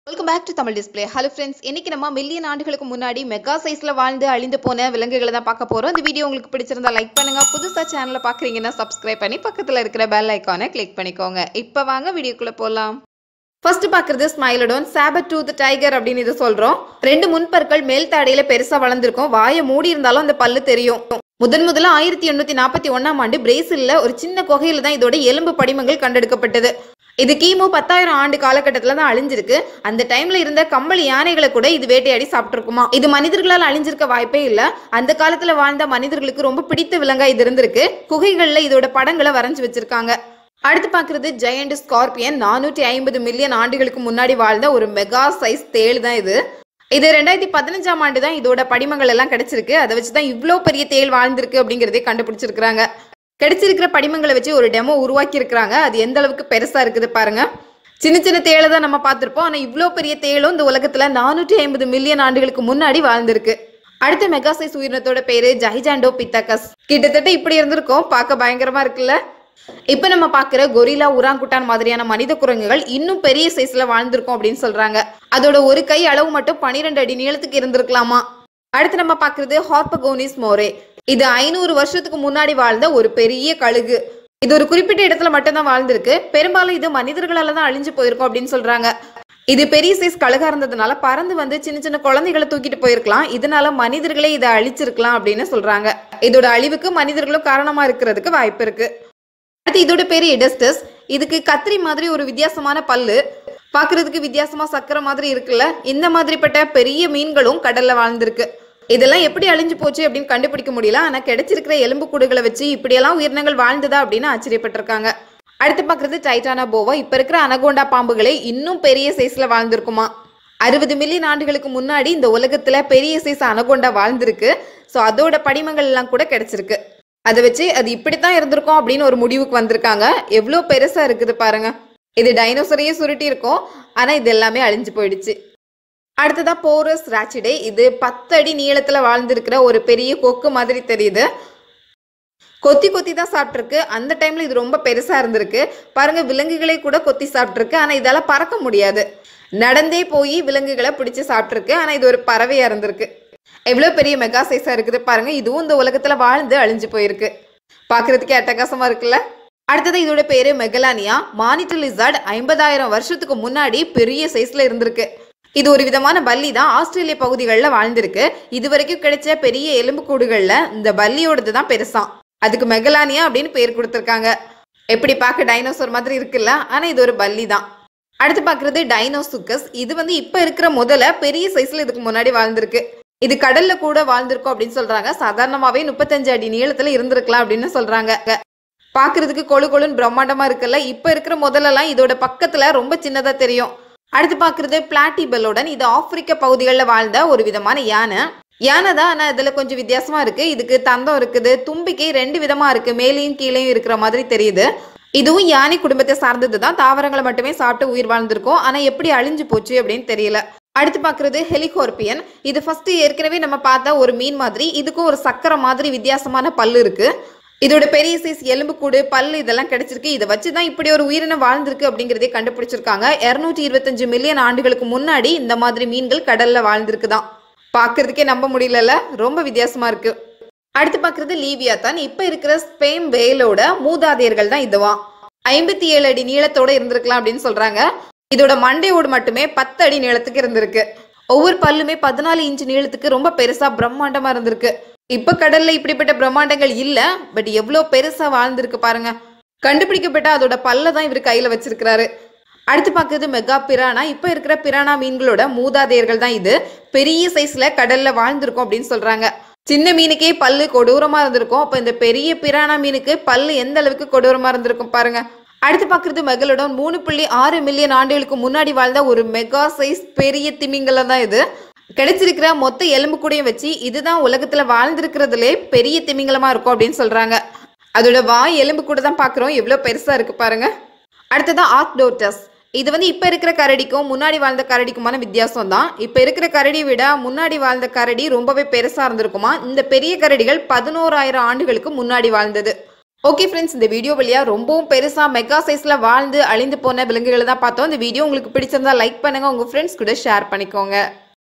welcome back to Tamil display hello friends இன்னைக்கு நம்ம million ஆண்டுகளுக்கு முன்னாடி மெகா சைஸ்ல வாழ்ந்து அழிந்து போன விலங்குகளை தான் பார்க்க போறோம் இந்த வீடியோ உங்களுக்கு பிடிச்சிருந்தா லைக் பண்ணுங்க புதுசா சேனலை பாக்குறீங்கன்னா சப்ஸ்கிரைப் பண்ணி பக்கத்துல இருக்கிற பெல் ஐக்கானை கிளிக் பண்ணிக்கோங்க இப்போ வாங்க வீடியோக்குள்ள போலாம் ஃபர்ஸ்ட் பாக்குறது ஸ்மைலடோன் சாபட் டூத் டைகர் அப்படின்னு இது சொல்றோம் ரெண்டு முன்பற்கள் மேல் தாடையில பெருசா வளர்ந்துருக்கும் வாயை மூடி இருந்தாலும் அந்த பல்லு தெரியும் முதன் முதல்ல ஆயிரத்தி எண்ணூத்தி நாற்பத்தி ஒன்னாம் ஆண்டு பிரேசில்ல ஒரு சின்ன குகையில தான் இதோட எலும்பு படிமங்கள் கண்டெடுக்கப்பட்டது இது கிமு பத்தாயிரம் ஆண்டு காலகட்டத்துல தான் அழிஞ்சிருக்கு அந்த டைம்ல இருந்த கம்பளி யானைகளை கூட இது வேட்டையாடி சாப்பிட்டுருக்குமா இது மனிதர்களால் அழிஞ்சிருக்க வாய்ப்பே இல்ல அந்த காலத்துல வாழ்ந்த மனிதர்களுக்கு ரொம்ப பிடித்த விலங்கா இது இருந்திருக்கு குகைகள்ல இதோட படங்களை வரைஞ்சு வச்சிருக்காங்க அடுத்து பார்க்கறது ஜெயண்ட் ஸ்கார்பியன் நானூற்றி ஐம்பது மில்லியன் ஆண்டுகளுக்கு முன்னாடி வாழ்ந்த ஒரு மெகா சைஸ் தேள் தான் இது இது ரெண்டாயிரத்தி பதினஞ்சாம் ஆண்டு தான் இதோட படிமங்கள் எல்லாம் கிடைச்சிருக்கு அதை வச்சு தான் இவ்வளோ பெரிய தேள் வாழ்ந்திருக்கு அப்படிங்கிறதே கண்டுபிடிச்சிருக்கிறாங்க கிடைச்சிருக்கிற படிமங்களை வச்சு ஒரு டெமோ உருவாக்கி இருக்கிறாங்க அது எந்த அளவுக்கு பெருசா இருக்குது பாருங்க சின்ன சின்ன தேளை தான் நம்ம பார்த்துருப்போம் ஆனால் இவ்வளோ பெரிய தேளும் இந்த உலகத்துல நானூற்றி ஐம்பது மில்லியன் ஆண்டுகளுக்கு முன்னாடி வாழ்ந்திருக்கு அடுத்த மெகா சைஸ் உயிரினத்தோட பேரு ஜஹிஜாண்டோ பித்தகஸ் கிட்டத்தட்ட இப்படி இருந்திருக்கும் பார்க்க பயங்கரமா இருக்குல்ல இப்ப நம்ம பாக்குற கொரிலா உராங்குட்டான் மாதிரியான மனித குரங்குகள் இன்னும் பெரிய சைஸ்ல வாழ்ந்திருக்கும் அப்படின்னு சொல்றாங்க அதோட ஒரு கை அளவு மட்டும் பன்னிரெண்டு அடி நீளத்துக்கு இருந்திருக்கலாமா அடுத்து நம்ம பாக்குறது ஹார்பகோனிஸ் மோரே இது ஐநூறு வருஷத்துக்கு முன்னாடி வாழ்ந்த ஒரு பெரிய கழுகு இது ஒரு குறிப்பிட்ட இடத்துல மட்டும்தான் வாழ்ந்திருக்கு பெரும்பாலும் இது மனிதர்களால தான் அழிஞ்சு போயிருக்கும் அப்படின்னு சொல்றாங்க இது பெரிய சைஸ் கழுகா இருந்ததுனால பறந்து வந்து சின்ன சின்ன குழந்தைகளை தூக்கிட்டு போயிருக்கலாம் இதனால மனிதர்களே இதை அழிச்சிருக்கலாம் அப்படின்னு சொல்றாங்க இதோட அழிவுக்கு மனிதர்களும் காரணமா இருக்கிறதுக்கு வாய்ப்பு இருக்கு அடுத்து இதோட பேரு எடஸ்டஸ் இதுக்கு கத்திரி மாதிரி ஒரு வித்தியாசமான பல்லு பார்க்கிறதுக்கு வித்தியாசமா சக்கரை மாதிரி இருக்குல்ல இந்த மாதிரிப்பட்ட பெரிய மீன்களும் கடல்ல வாழ்ந்திருக்கு இதெல்லாம் எப்படி அழிஞ்சு போச்சு அப்படின்னு கண்டுபிடிக்க முடியல ஆனா கிடைச்சிருக்கிற எலும்பு கூடுகளை வச்சு இப்படியெல்லாம் உயிரினங்கள் வாழ்ந்ததா அப்படின்னு ஆச்சரியப்பட்டிருக்காங்க அடுத்து பார்க்கறது டைட்டானா போவா இப்ப இருக்கிற அனகோண்டா பாம்புகளே இன்னும் பெரிய சைஸ்ல வாழ்ந்திருக்குமா அறுபது மில்லியன் ஆண்டுகளுக்கு முன்னாடி இந்த உலகத்துல பெரிய சைஸ் அனகோண்டா வாழ்ந்திருக்கு ஸோ அதோட படிமங்கள் எல்லாம் கூட கிடைச்சிருக்கு அதை வச்சு அது இப்படித்தான் இருந்திருக்கும் அப்படின்னு ஒரு முடிவுக்கு வந்திருக்காங்க எவ்வளோ பெருசா இருக்குது பாருங்க இது டைனோசரையே சுருட்டி இருக்கும் ஆனா இது எல்லாமே அழிஞ்சு போயிடுச்சு அடுத்ததா போரஸ் ராச்சிடே இது பத்து அடி நீளத்துல வாழ்ந்திருக்கிற ஒரு பெரிய கொக்கு மாதிரி தெரியுது கொத்தி கொத்தி தான் சாப்பிட்ருக்கு அந்த டைம்ல இது ரொம்ப பெருசா இருந்திருக்கு பாருங்க விலங்குகளை கூட கொத்தி சாப்பிட்ருக்கு ஆனா இதால பறக்க முடியாது நடந்தே போய் விலங்குகளை பிடிச்சு சாப்பிட்ருக்கு ஆனா இது ஒரு பறவையா இருந்திருக்கு எவ்வளோ பெரிய மெகா சைஸா இருக்குது பாருங்க இதுவும் இந்த உலகத்துல வாழ்ந்து அழிஞ்சு போயிருக்கு பார்க்கிறதுக்கே அட்டகாசமா இருக்குல்ல அடுத்தது இதோட பேரு மெகலானியா மானிட்டர் லிசார்ட் ஐம்பதாயிரம் வருஷத்துக்கு முன்னாடி பெரிய சைஸ்ல இருந்திருக்கு இது ஒரு விதமான பல்லி தான் ஆஸ்திரேலிய பகுதிகளில் வாழ்ந்திருக்கு இது வரைக்கும் கிடைச்ச பெரிய எலும்புக்கூடுகள்ல இந்த பல்லியோடது தான் பெருசாம் அதுக்கு மெகலானியா அப்படின்னு பேர் கொடுத்துருக்காங்க எப்படி பார்க்க டைனோசர் மாதிரி இருக்குல்ல ஆனா இது ஒரு பல்லி தான் அடுத்து பார்க்கறது டைனோசுக்கஸ் இது வந்து இப்ப இருக்கிற முதல்ல பெரிய சைஸ்ல இதுக்கு முன்னாடி வாழ்ந்திருக்கு இது கடல்ல கூட வாழ்ந்திருக்கும் அப்படின்னு சொல்றாங்க சாதாரணமாவே முப்பத்தஞ்சு அடி நீளத்துல இருந்திருக்கலாம் அப்படின்னு சொல்றாங்க பாக்குறதுக்கு கொழு கொழுன்னு பிரம்மாண்டமா இருக்குல்ல இப்ப இருக்கிற முதல்லலாம் இதோட பக்கத்துல ரொம்ப சின்னதா தெரியும் அடுத்து பாக்குறது பிளாட்டிபெல்லோடன் இது ஆப்பிரிக்க பகுதிகளில் வாழ்ந்த ஒரு விதமான யானை யானை தான் ஆனால் இதில் கொஞ்சம் வித்தியாசமா இருக்கு இதுக்கு தந்தம் இருக்குது தும்பிக்கை ரெண்டு விதமா இருக்கு மேலேயும் கீழேயும் இருக்கிற மாதிரி தெரியுது இதுவும் யானை குடும்பத்தை சார்ந்தது தான் தாவரங்களை மட்டுமே சாப்பிட்டு உயிர் வாழ்ந்திருக்கும் ஆனால் எப்படி அழிஞ்சு போச்சு அப்படின்னு தெரியல அடுத்து பார்க்கறது ஹெலிகோர்பியன் இது ஃபர்ஸ்ட் ஏற்கனவே நம்ம பார்த்த ஒரு மீன் மாதிரி இதுக்கும் ஒரு சக்கரை மாதிரி வித்தியாசமான பல்லு இருக்கு இதோட பெரிய சைஸ் எலும்புக்கூடு பல்லு இதெல்லாம் கிடைச்சிருக்கு இதை வச்சு தான் இப்படி ஒரு உயிரினம் வாழ்ந்திருக்கு அப்படிங்கிறதே கண்டுபிடிச்சிருக்காங்க இரநூற்றி இருபத்தஞ்சு மில்லியன் ஆண்டுகளுக்கு முன்னாடி இந்த மாதிரி மீன்கள் கடல்ல வாழ்ந்திருக்குதான் பார்க்கறதுக்கே நம்ப முடியலல்ல ரொம்ப வித்தியாசமா இருக்கு அடுத்து பார்க்கறது லீவியா தான் இப்போ இருக்கிற ஸ்பெயின் வேலோட மூதாதையர்கள் தான் இதுவா ஐம்பத்தி ஏழு அடி நீளத்தோட இருந்திருக்கலாம் அப்படின்னு சொல்றாங்க இதோட மண்டையோடு மட்டுமே பத்து அடி நீளத்துக்கு இருந்திருக்கு ஒவ்வொரு பல்லுமே பதினாலு இன்ச் நீளத்துக்கு ரொம்ப பெருசா பிரம்மாண்டமா இருந்திருக்கு இப்ப கடல்ல இப்படிப்பட்ட பிரம்மாண்டங்கள் இல்ல பட் எவ்வளோ பெருசா வாழ்ந்திருக்கு பாருங்க கண்டுபிடிக்கப்பட்ட அதோட பல்ல தான் இவர் கையில வச்சிருக்கிறாரு அடுத்து பார்க்கறது மெகா பிரானா இப்போ இருக்கிற பிரானா மீன்களோட மூதாதையர்கள் தான் இது பெரிய சைஸ்ல கடல்ல வாழ்ந்திருக்கும் அப்படின்னு சொல்றாங்க சின்ன மீனுக்கே பல்லு கொடூரமா இருந்திருக்கும் அப்போ இந்த பெரிய பிரானா மீனுக்கு பல்லு எந்த அளவுக்கு கொடூரமா இருந்திருக்கும் பாருங்க அடுத்து பார்க்கறது மெகலோடன் மூணு புள்ளி ஆறு மில்லியன் ஆண்டுகளுக்கு முன்னாடி வாழ்ந்த ஒரு மெகா சைஸ் பெரிய திமிங்கலம் தான் இது கிடைச்சிருக்கிற மொத்த எலும்பு கூடையும் வச்சு இதுதான் உலகத்துல வாழ்ந்திருக்கிறதுலே பெரிய திமிங்கலமா இருக்கும் அப்படின்னு சொல்றாங்க அதோட வாய் எலும்பு கூட தான் பார்க்குறோம் எவ்வளோ பெருசா இருக்கு பாருங்க அடுத்ததான் ஆர்க்டோட்டஸ் இது வந்து இப்போ இருக்கிற கரடிக்கும் முன்னாடி வாழ்ந்த கரடிக்குமான வித்தியாசம் தான் இப்போ இருக்கிற கரடி விட முன்னாடி வாழ்ந்த கரடி ரொம்பவே பெருசா இருந்திருக்குமா இந்த பெரிய கரடிகள் பதினோராயிரம் ஆண்டுகளுக்கு முன்னாடி வாழ்ந்தது ஓகே ஃப்ரெண்ட்ஸ் இந்த வீடியோ வழியா ரொம்பவும் பெருசா மெகா சைஸ்ல வாழ்ந்து அழிந்து போன விலங்குகளை தான் பார்த்தோம் இந்த வீடியோ உங்களுக்கு பிடிச்சிருந்தா லைக் பண்ணுங்க உங்க ஃப்ரெண்ட்ஸ் கூட ஷேர் பண்ணிக்கோங்க